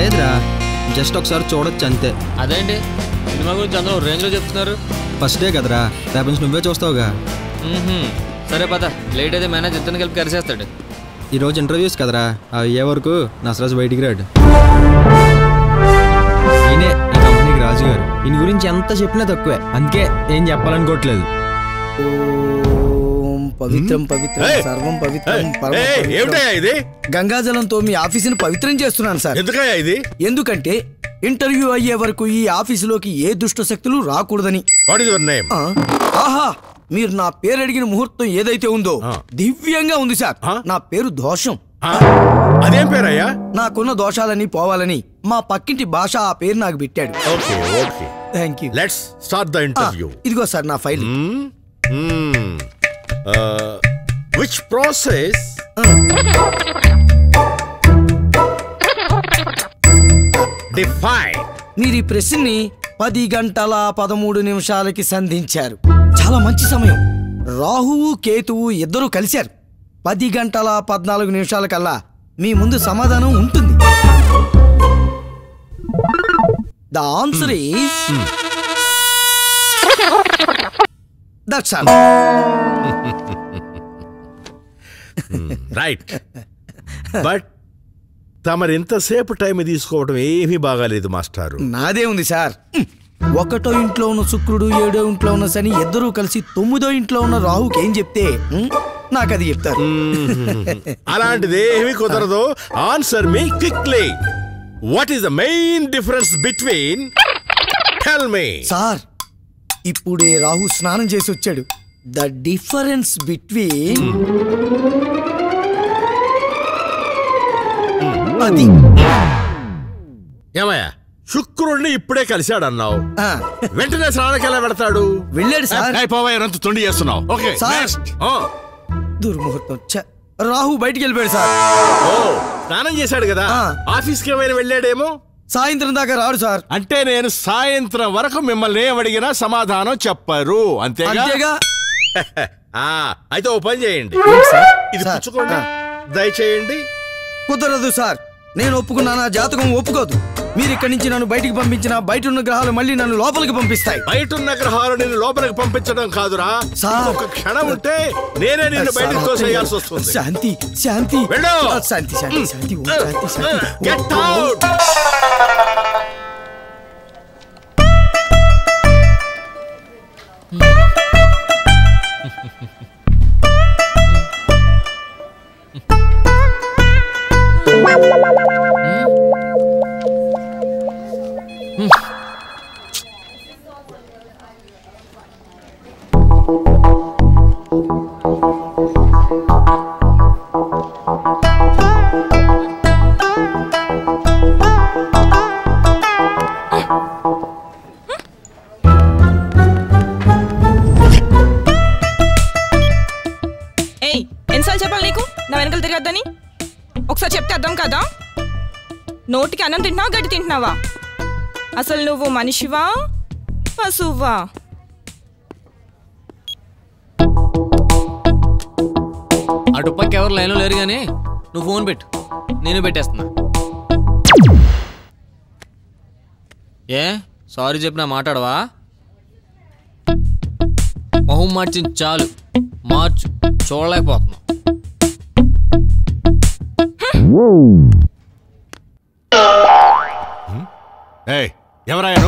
లేదురా జస్ట్ ఒకసారి చూడొచ్చు అంతే అదేంటి సినిమా గురించి అందరూ రేంజ్లో చెప్తున్నారు ఫస్ట్ డే కదరా రేపు నుంచి నువ్వే చూస్తావుగా మ్మ్హ్మ్. సరే పద లేట్ అయితే మేనేజ్ ఇద్దరిని కలిపి కరిసేస్తాడు ఈరోజు ఇంటర్వ్యూస్ కదరా అవి అయ్యే వరకు నసరాజు బయటికి రాడు ఈయనే ఈ కంపెనీకి రాజు గారు ఈయన గురించి ఎంత చెప్పినా తక్కువే అందుకే ఏం చెప్పాలనుకోవట్లేదు ఓం పవిత్రం పవిత్రం ఏయ్! సర్వం పవిత్రం పరమ ఏయ్, పవిత్రం. ఏమిటయ్యా ఇది గంగాజలంతో మీ ఆఫీసుని పవిత్రం చేస్తున్నాను సార్ ఎందుకయ్యా ఇది ఎందుకంటే ఇంటర్వ్యూ అయ్యే వరకు ఈ ఆఫీసులోకి ఏ దుష్ట శక్తులు రాకూడదని వాట్ ఇస్ యువర్ నేమ్ ఆ, ఆహా మీరు నా పేరు అడిగిన ముహూర్తం ఏదైతే ఉందో ఆ. దివ్యంగా ఉంది సార్ ఆ? నా పేరు దోషం అదేం పేరయ్యా నాకున్న దోషాలని పోవాలని మా పక్కింటి భాష ఆ పేరు నాకు పెట్టాడు okay okay thank you let's start the interview ఇదిగో సార్ నా ఫైల్ విచ్ ప్రాసెస్ డిఫైన్ మీరు ఈ ప్రశ్నని పది గంటల పదమూడు నిమిషాలకి సంధించారు చాలా మంచి సమయం రాహువు కేతువు ఇద్దరూ కలిశారు పది గంటల పద్నాలుగు నిమిషాల కల్లా మీ ముందు సమాధానం ఉంటుంది the answer is that's all right but తమరు ఇంతసేపు టైం తీసుకోవడం ఏమీ బాగాలేదు మాస్టారు నాదే ఉంది సార్ ఒకటో ఇంట్లో ఉన్న శుక్రుడు ఏడో ఇంట్లో ఉన్న శని ఇద్దరూ కలిసి తొమ్మిదో ఇంట్లో ఉన్న రాహుకి ఏం చెప్తే ఉమ్, నాకు అది చెప్తారు అలాంటిది ఏమీ కుదరదు answer me quickly what is the main difference between tell me sir ఇప్పుడే రాహు స్నానం చేసి వచ్చాడు ద డిఫరెన్స్ బిట్వీన్ అది ఏమయ్యా శుక్రుడిని ఇప్పుడే కలిశాడన్నావు ఆ, వెంటనే స్నానానికి ఎలా పెడతాడు వెళ్ళాడు సార్ అయిపోవా ఎంత తొండి చేస్తున్నావు ఓకే సార్. నెక్స్ట్ దుర్ముహూర్తం ఛ, రాహు బయటికి వెళ్ళిపోయాడు సార్ ఓ స్నానం చేశాడు కదా ఆ. ఆఫీస్కి ఏమైనా వెళ్ళాడేమో సాయంత్రం దాకా రాడు సార్ అంటే నేను సాయంత్రం వరకు మిమ్మల్ని ఏమడిగినా సమాధానం చెప్పరు అంతేగా అంతేగా ఆ, అయితే ఓ పని చేయండి ఏంటి సార్? ఇది సార్, పుచ్చుకోండి ఆ. దయచేయండి కుదరదు సార్ నేను ఒప్పుకున్నా నా జాతకం ఒప్పుకోదు మీరు ఇక్కడి నుంచి నన్ను బయటికి పంపించిన బయట ఉన్న గ్రహాలు మళ్ళీ నన్ను లోపలికి పంపిస్తాయి బయట ఉన్న గ్రహాలు నిన్ను లోపలికి పంపించడం కాదురా సార్. ఒక క్షణం ఉంటే నేనే నిన్ను బయటకు తోసేయాల్సి వస్తుంది శాంతి శాంతి వెళ్ళు. ఆ, శాంతి శాంతి శాంతి ఓం శాంతి శాంతి గెట్ ఓం, ఓం. అవుట్ ఏయ్ ఎన్నిసార్లు చెప్పాలి నీకు నా వెనకాల తిరగద్దని ఒకసారి చెప్తే అర్థం కదా నోటికి అన్నం తింటున్నావా గడ్డి తింటున్నావా అసలు నువ్వు మనిషివా పశువా అటు పక్క ఎవరు లైన్లో లేరు కానీ నువ్వు ఫోన్ పెట్టు నేను పెట్టేస్తున్నా ఏ సారీ చెప్పినా మాట్లాడవా మొహం మార్చింది చాలు మార్చు చూడలేకపోతున్నా ఏయ్ ఎవరాయను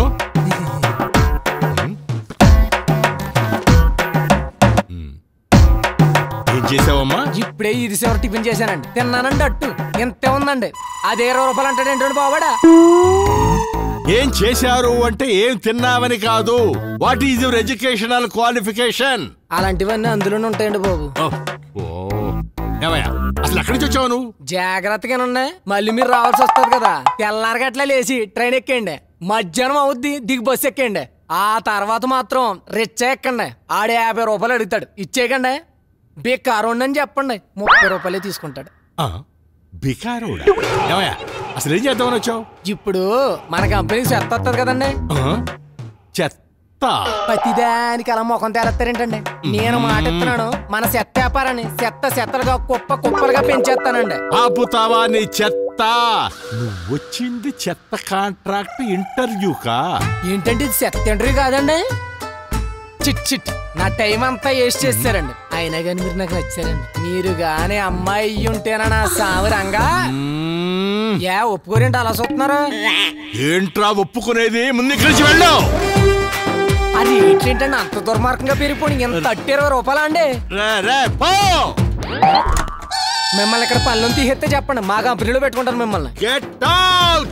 ఏం చేసావమ్మా ఇప్పుడే ఈ రిసీవర్ టిఫిన్ చేశానండి తిన్నానండి అట్టు ఎంత ఉందండి అది ఇరవై రూపాయలు అంటాడు ఏంటండి బావాడా ఏం చేశారు అంటే ఏం తిన్నావని కాదు what is your educational qualification అలాంటివన్నీ అందులోనే ఉంటాయండి బాబు ఏమయ్యా అసలు ఎక్కడి నుంచి వచ్చావు నువ్వు జాగ్రత్తగానే ఉన్నాయి మళ్ళీ మీరు రావాల్సి వస్తుంది కదా తెల్లారగట్లా లేచి ట్రైన్ ఎక్కండి మధ్యాహ్నం అవుద్ది దిగి బస్సు ఎక్కండి ఆ తర్వాత మాత్రం రిచ్చ ఎక్కండి ఆడే యాభై రూపాయలు అడుగుతాడు ఇచ్చేయకండి బేకారు అని చెప్పండి ముప్పై రూపాయలే తీసుకుంటాడు ఆ, బికారోడా ఏమయ్యా అసలు ఏం చేద్దామని వచ్చావు ఇప్పుడు మన కంపెనీకి చెత్త వస్తుంది కదండి ఆ? చెత్త ప్రతిదానికి అలా ముఖం తేలెత్తారేంటండి నేను మాట ఇస్తున్నాను మన చెత్త వ్యాపారాన్ని చెత్త చెత్తలుగా కుప్ప కుప్పలుగా పెంచేస్తానండి ఆపుతావా నీ చెత్త చెత్త నువ్వు వచ్చింది చెత్త కాంట్రాక్ట్ ఇంటర్వ్యూకా ఏంటంటే ఇది సెత్తండ్రి కాదండి చిట్ చిట్ నా టైం అంతా వేస్ట్ చేస్తారండి అయినా కానీ మీరు నాకు నచ్చారండి మీరు గానీ అమ్మాయి అయ్యి ఉంటేనా నా సావరంగా మ్మ్. ఏ ఒప్పుకోరేంటి అలా చూస్తున్నారు ఏంట్రా ఒప్పుకునేది ముందు ఇక్కడి నుంచి వెళ్ళావు అది ఏంటంటే అంత దుర్మార్గంగా పెరిగిపోయి ఎంత అట్టి ఇరవై రూపాయలా అండి రే రే పో మిమ్మల్ని ఇక్కడ పనులను తీసేస్తే చెప్పండి మా కంపెనీలో పెట్టుకుంటారు మిమ్మల్ని గెట్ అవుట్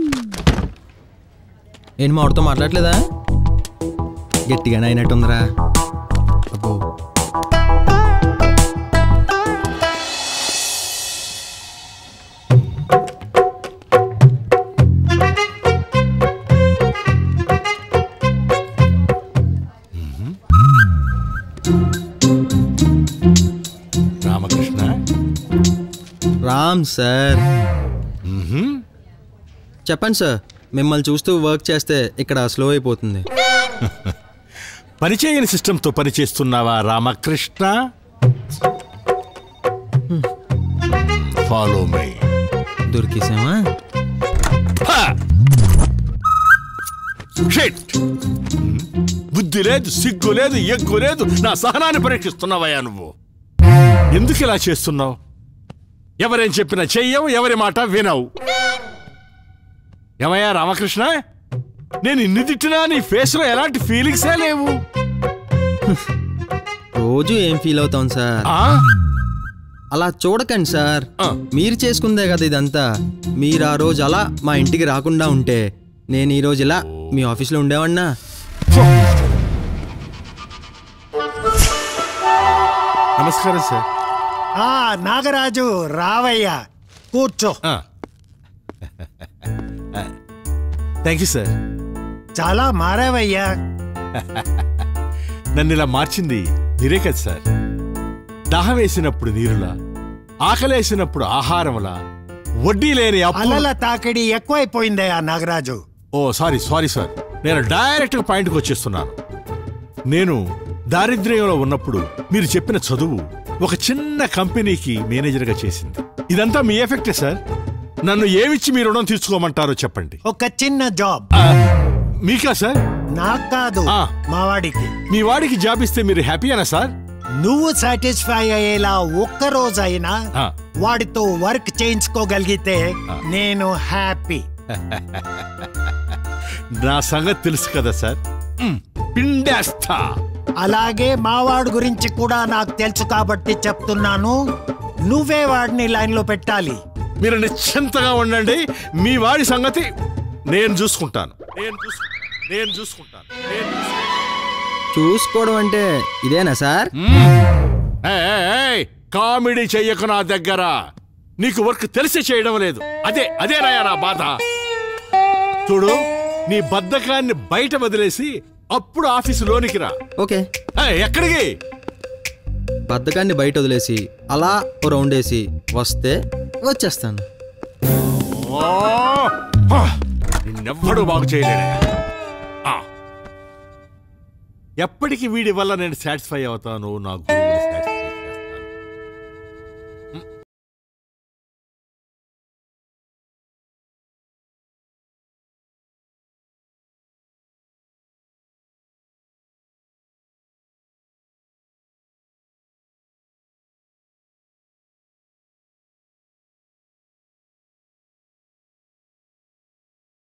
ఏంటి మా వాడితో మాట్లాడలేదా గట్టిగానే అయినట్టుందిరా అబ్బో రామకృష్ణ రామ్ సార్ చెప్పండి సార్ మిమ్మల్ని చూస్తూ వర్క్ చేస్తే ఇక్కడ స్లో అయిపోతుంది పనిచేయని సిస్టంతో పనిచేస్తున్నావా రామకృష్ణ ఫాలో మై దొరికేసామా షిట్ బుద్ధి లేదు సిగ్గు లేదు ఎగ్గు లేదు నా సహనాన్ని పరీక్షిస్తున్నావయ్యా నువ్వు ఎందుకు ఇలా చేస్తున్నావు ఎవరేం చెప్పినా చెయ్యవు ఎవరి మాట వినవు ఏమయ్యా రామకృష్ణ నేను ఇన్ని తిట్టినా నీ ఫేస్లో ఎలాంటి ఫీలింగ్సే లేవు రోజు ఏం ఫీల్ అవుతాం సార్ ఆ? అలా చూడకండి సార్ ఆ. మీరు చేసుకుందే కదా ఇదంతా మీరు ఆ రోజు అలా మా ఇంటికి రాకుండా ఉంటే నేను ఈ రోజు ఇలా మీ ఆఫీస్లో ఉండేవాడినా నమస్కారం సార్ ఆ నాగరాజు రావయ్యా కూర్చో థ్యాంక్ యూ సార్ చాలా మారావయ్యా నన్ను ఇలా మార్చింది మీరే కదా సార్ దాహం వేసినప్పుడు నీరులా ఆకలేసినప్పుడు ఆహారంలా వడ్డీ లేని అప్పు అలల తాకిడి ఎక్కువైపోయిందయ్యా Nagaraju oh sorry sorry sir నేను డైరెక్ట్ గా పాయింట్కి వచ్చేస్తున్నాను నేను దారిద్ర్యంలో ఉన్నప్పుడు మీరు చెప్పిన చదువు ఒక చిన్న కంపెనీకి మేనేజర్గా చేసింది ఇదంతా మీ ఎఫెక్టే సార్ నన్ను ఏమిచ్చి మీ రుణం తీర్చుకోమంటారో చెప్పండి ఒక చిన్న జాబ్ ఆ, మీకా సార్ నాకు కాదు ఆ. మావాడికి మీ వాడికి జాబ్ ఇస్తే మీరు హ్యాపీయేనా సార్ నువ్వు సాటిస్ఫై అయ్యేలా ఒక్క రోజైనా ఆ. వాడితో వర్క్ చేయించుకోగలిగితే నేను హ్యాపీ నా సంగతి తెలుసు కదా సార్ మ్, పిండేస్తా అలాగే మావాడు గురించి కూడా నాకు తెలుసు కాబట్టి చెప్తున్నాను నువ్వే వాడిని లైన్లో పెట్టాలి మీరు నిశ్చింతగా ఉండండి మీ వాడి సంగతి నేను చూసుకుంటాను నేను చూసు- నేను చూసుకుంటాను నేను చూసుకుంటాను. చూసుకోవడం అంటే ఇదేనా సార్ ఏయ్, ఏయ్, ఏయ్, కామెడీ చెయ్యకు నా దగ్గర నీకు వర్క్ తెలిసి చేయడం లేదు అదే అదే రాయా నా బాధ చూడు నీ బద్ధకాన్ని బయట వదిలేసి అప్పుడు ఆఫీసు లోనికి రా ఓకే ఏయ్, ఎక్కడికి బద్ధకాన్ని బయట వదిలేసి అలా ఓ రౌండ్ వేసి వస్తే వచ్చేస్తాను ఓ, హా, నిన్నెవ్వడూ బాగు చేయలేడే ఆ. ఎప్పటికి వీడి వల్ల నేను సాటిస్ఫై అవుతాను నా గురువు